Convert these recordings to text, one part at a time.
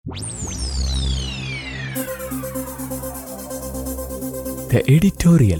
The editorial.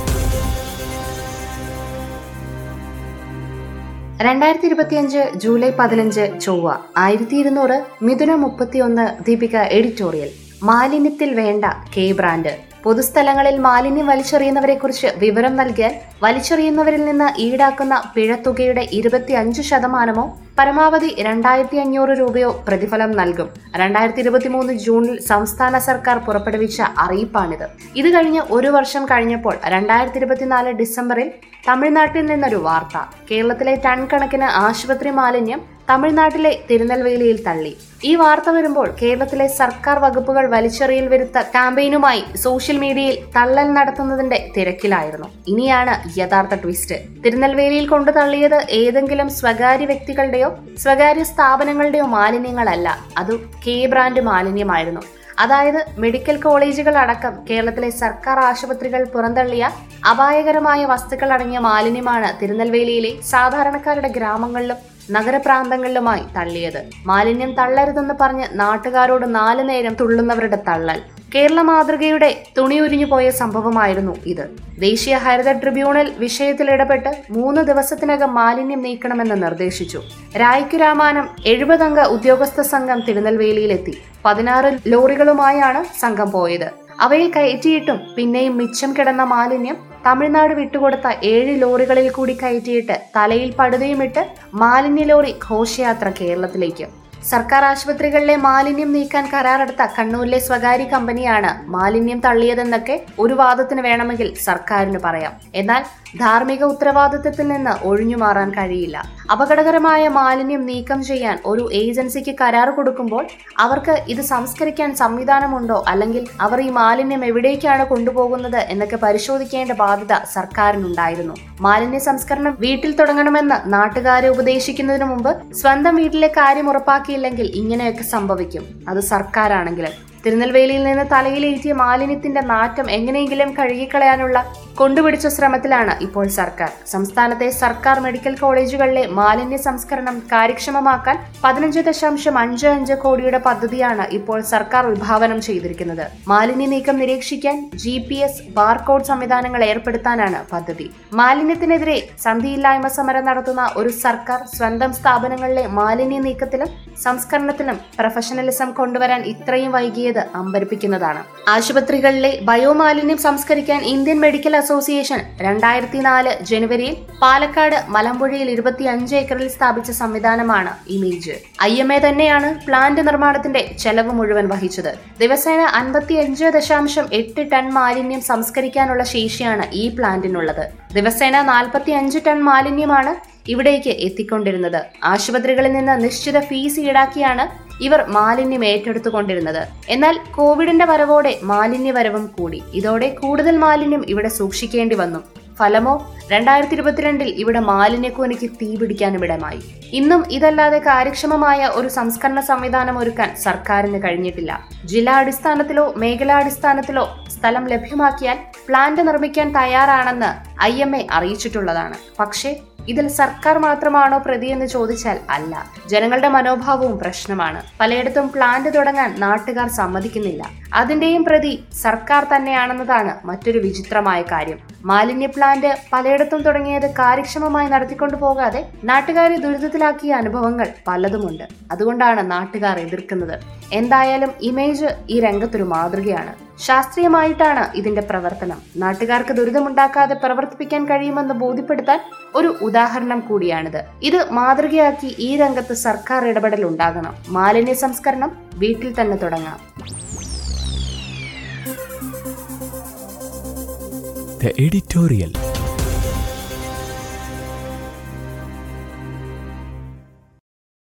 രണ്ടായിരത്തി ഇരുപത്തിയഞ്ച് July പതിനഞ്ച് ചൊവ്വ ആയിരത്തി ഇരുന്നൂറ് മിഥുന മുപ്പത്തിയൊന്ന് ദീപിക എഡിറ്റോറിയൽ മാലിന്യത്തിൽ വേണ്ട കെ ബ്രാൻഡ് പൊതുസ്ഥലങ്ങളിൽ മാലിന്യം വലിച്ചെറിയുന്നവരെക്കുറിച്ച് വിവരം നൽകിയാൽ വലിച്ചെറിയുന്നവരിൽ നിന്ന് ഈടാക്കുന്ന പിഴത്തുകയുടെ ഇരുപത്തിയഞ്ച് ശതമാനമോ പരമാവധി രണ്ടായിരത്തി അഞ്ഞൂറ് രൂപയോ പ്രതിഫലം നൽകും രണ്ടായിരത്തി ഇരുപത്തിമൂന്ന് ജൂണിൽ സംസ്ഥാന സർക്കാർ പുറപ്പെടുവിച്ച അറിയിപ്പാണിത് ഇത് കഴിഞ്ഞ് ഒരു വർഷം കഴിഞ്ഞപ്പോൾ രണ്ടായിരത്തി ഇരുപത്തിനാല് ഡിസംബറിൽ തമിഴ്നാട്ടിൽ നിന്നൊരു വാർത്ത കേരളത്തിലെ ടൺ കണക്കിന് ആശുപത്രി മാലിന്യം തമിഴ്നാട്ടിലെ തിരുനെൽവേലിയിൽ തള്ളി ഈ വാർത്ത വരുമ്പോൾ കേരളത്തിലെ സർക്കാർ വകുപ്പുകൾ വലിച്ചെറിയൽ വിരുദ്ധ ക്യാമ്പയിനുമായി സോഷ്യൽ മീഡിയയിൽ തള്ളൽ നടത്തുന്നതിന്റെ തിരക്കിലായിരുന്നു ഇനിയാണ് യഥാർത്ഥ ട്വിസ്റ്റ് തിരുനെൽവേലിയിൽ കൊണ്ടു തള്ളിയത് ഏതെങ്കിലും സ്വകാര്യ വ്യക്തികളുടെയോ സ്വകാര്യ സ്ഥാപനങ്ങളുടെയോ മാലിന്യങ്ങളല്ല അത് കെ ബ്രാൻഡ് മാലിന്യമായിരുന്നു അതായത് മെഡിക്കൽ കോളേജുകൾ അടക്കം കേരളത്തിലെ സർക്കാർ ആശുപത്രികൾ പുറന്തള്ളിയ അപായകരമായ വസ്തുക്കൾ അടങ്ങിയ മാലിന്യമാണ് തിരുനെൽവേലിയിലെ സാധാരണക്കാരുടെ ഗ്രാമങ്ങളിലും നഗരപ്രാന്തങ്ങളിലുമായി തള്ളിയത് മാലിന്യം തള്ളരുതെന്ന് പറഞ്ഞ് നാട്ടുകാരോട് നാലു നേരം തുള്ളുന്നവരുടെ തള്ളൽ കേരള മാതൃകയുടെ തുണി ഉരിഞ്ഞു പോയ സംഭവമായിരുന്നു ഇത് ദേശീയ ഹരിത ട്രിബ്യൂണൽ വിഷയത്തിൽ ഇടപെട്ട് മൂന്ന് ദിവസത്തിനകം മാലിന്യം നീക്കണമെന്ന് നിർദ്ദേശിച്ചു രായ്ക്കു രാമാനം എഴുപതംഗ ഉദ്യോഗസ്ഥ സംഘം തിരുനെൽവേലിയിലെത്തി പതിനാറ് ലോറികളുമായാണ് സംഘം പോയത് അവയിൽ കയറ്റിയിട്ടും പിന്നെയും മിച്ചം കിടന്ന മാലിന്യം തമിഴ്നാട് വിട്ടുകൊടുത്ത ഏഴ് ലോറികളിൽ കൂടി കയറ്റിയിട്ട് തലയിൽ പടുതയുമിട്ട് മാലിന്യ ലോറി ഘോഷയാത്ര കേരളത്തിലേക്ക് സർക്കാർ ആശുപത്രികളിലെ മാലിന്യം നീക്കാൻ കരാറെടുത്ത കണ്ണൂരിലെ സ്വകാര്യ കമ്പനിയാണ് മാലിന്യം തള്ളിയതെന്നൊക്കെ ഒരു വാദത്തിന് വേണമെങ്കിൽ സർക്കാരിന് പറയാം എന്നാൽ ധാർമ്മിക ഉത്തരവാദിത്തത്തിൽ നിന്ന് ഒഴിഞ്ഞു മാറാൻ കഴിയില്ല അപകടകരമായ മാലിന്യം നീക്കം ചെയ്യാൻ ഒരു ഏജൻസിക്ക് കരാർ കൊടുക്കുമ്പോൾ അവർക്ക് ഇത് സംസ്കരിക്കാൻ സംവിധാനമുണ്ടോ അല്ലെങ്കിൽ അവർ ഈ മാലിന്യം എവിടേക്കാണ് കൊണ്ടുപോകുന്നത് എന്നൊക്കെ പരിശോധിക്കേണ്ട ബാധ്യത സർക്കാരിനുണ്ടായിരുന്നു മാലിന്യ സംസ്കരണം വീട്ടിൽ തുടങ്ങണമെന്ന് നാട്ടുകാരെ ഉപദേശിക്കുന്നതിന് മുമ്പ് സ്വന്തം വീട്ടിലെ കാര്യം ഉറപ്പാക്കിയില്ലെങ്കിൽ ഇങ്ങനെയൊക്കെ സംഭവിക്കും അത് സർക്കാരാണെങ്കിലും തിരുനെൽവേലിയിൽ നിന്ന് തലയിലേറ്റിയ മാലിന്യത്തിന്റെ നാറ്റം എങ്ങനെയെങ്കിലും കഴുകിക്കളയാനുള്ള കൊണ്ടുപിടിച്ച ശ്രമത്തിലാണ് ഇപ്പോൾ സർക്കാർ സംസ്ഥാനത്തെ സർക്കാർ മെഡിക്കൽ കോളേജുകളിലെ മാലിന്യ സംസ്കരണം കാര്യക്ഷമമാക്കാൻ പതിനഞ്ച് ദശാംശം അഞ്ച് അഞ്ച് കോടിയുടെ പദ്ധതിയാണ് ഇപ്പോൾ സർക്കാർ വിഭാവനം ചെയ്തിരിക്കുന്നത് മാലിന്യ നീക്കം നിരീക്ഷിക്കാൻ ജി പി എസ് ബാർകോഡ് സംവിധാനങ്ങൾ ഏർപ്പെടുത്താനാണ് പദ്ധതി മാലിന്യത്തിനെതിരെ സന്ധിയില്ലായ്മ സമരം നടത്തുന്ന ഒരു സർക്കാർ സ്വന്തം സ്ഥാപനങ്ങളിലെ മാലിന്യ നീക്കത്തിലും സംസ്കരണത്തിലും പ്രൊഫഷണലിസം കൊണ്ടുവരാൻ ഇത്രയും വൈകിയത് അമ്പരിപ്പിക്കുന്നതാണ് ആശുപത്രികളിലെ ബയോമാലിന്യം സംസ്കരിക്കാൻ ഇന്ത്യൻ മെഡിക്കൽ അസോസിയേഷൻ രണ്ടായിരത്തി നാല് ജനുവരിയിൽ പാലക്കാട് മലമ്പുഴയിൽ ഇരുപത്തിയഞ്ച് ഏക്കറിൽ സ്ഥാപിച്ച സംവിധാനമാണ് ഇമേജ് ഐ എം എ തന്നെയാണ് പ്ലാന്റ് നിർമ്മാണത്തിന്റെ ചെലവ് മുഴുവൻ വഹിച്ചത് ദിവസേന അൻപത്തിയഞ്ച് ദശാംശം എട്ട് ടൺ മാലിന്യം സംസ്കരിക്കാനുള്ള ശേഷിയാണ് ഈ പ്ലാന്റിനുള്ളത് ദിവസേന നാൽപ്പത്തി അഞ്ച് ടൺ മാലിന്യമാണ് ഇവിടേക്ക് എത്തിക്കൊണ്ടിരുന്നത് ആശുപത്രികളിൽ നിന്ന് നിശ്ചിത ഫീസ് ഈടാക്കിയാണ് ഇവർ മാലിന്യം ഏറ്റെടുത്തുകൊണ്ടിരുന്നത് എന്നാൽ കോവിഡിന്റെ വരവോടെ മാലിന്യവരവും കൂടി ഇതോടെ കൂടുതൽ മാലിന്യം ഇവിടെ സൂക്ഷിക്കേണ്ടി വന്നു ഫലമോ രണ്ടായിരത്തി ഇരുപത്തിരണ്ടിൽ ഇവിടെ മാലിന്യക്കൂനയ്ക്ക് തീപിടിക്കാനുമിടമായി ഇന്നും ഇതല്ലാതെ കാര്യക്ഷമമായ ഒരു സംസ്കരണ സംവിധാനം ഒരുക്കാൻ സർക്കാരിന് കഴിഞ്ഞിട്ടില്ല ജില്ലാടിസ്ഥാനത്തിലോ മേഖലാടിസ്ഥാനത്തിലോ സ്ഥലം ലഭ്യമാക്കിയാൽ പ്ലാന്റ് നിർമ്മിക്കാൻ തയ്യാറാണെന്ന് ഐ എം എ അറിയിച്ചിട്ടുള്ളതാണ് പക്ഷേ ഇതിൽ സർക്കാർ മാത്രമാണോ പ്രതിയെന്ന് ചോദിച്ചാൽ അല്ല ജനങ്ങളുടെ മനോഭാവവും പ്രശ്നമാണ് പലയിടത്തും പ്ലാന്റ് തുടങ്ങാൻ നാട്ടുകാർ സമ്മതിക്കുന്നില്ല അതിന്റെയും പ്രതി സർക്കാർ തന്നെയാണെന്നതാണ് മറ്റൊരു വിചിത്രമായ കാര്യം മാലിന്യ പ്ലാന്റ് പലയിടത്തും തുടങ്ങിയത് കാര്യക്ഷമമായി നടത്തിക്കൊണ്ടു പോകാതെ നാട്ടുകാരെ ദുരിതത്തിലാക്കിയ അനുഭവങ്ങൾ പലതുമുണ്ട് അതുകൊണ്ടാണ് നാട്ടുകാർ എതിർക്കുന്നത് എന്തായാലും ഇമേജ് ഈ രംഗത്തൊരു മാതൃകയാണ് ശാസ്ത്രീയമായിട്ടാണ് ഇതിന്റെ പ്രവർത്തനം നാട്ടുകാർക്ക് ദുരിതമുണ്ടാക്കാതെ പ്രവർത്തിപ്പിക്കാൻ കഴിയുമെന്ന് ബോധ്യപ്പെടുത്താൻ ഒരു ഉദാഹരണം കൂടിയാണിത് ഇത് മാതൃകയാക്കി ഈ രംഗത്ത് സർക്കാർ ഇടപെടൽ ഉണ്ടാകണം മാലിന്യ സംസ്കരണം വീട്ടിൽ തന്നെ തുടങ്ങാം The editorial.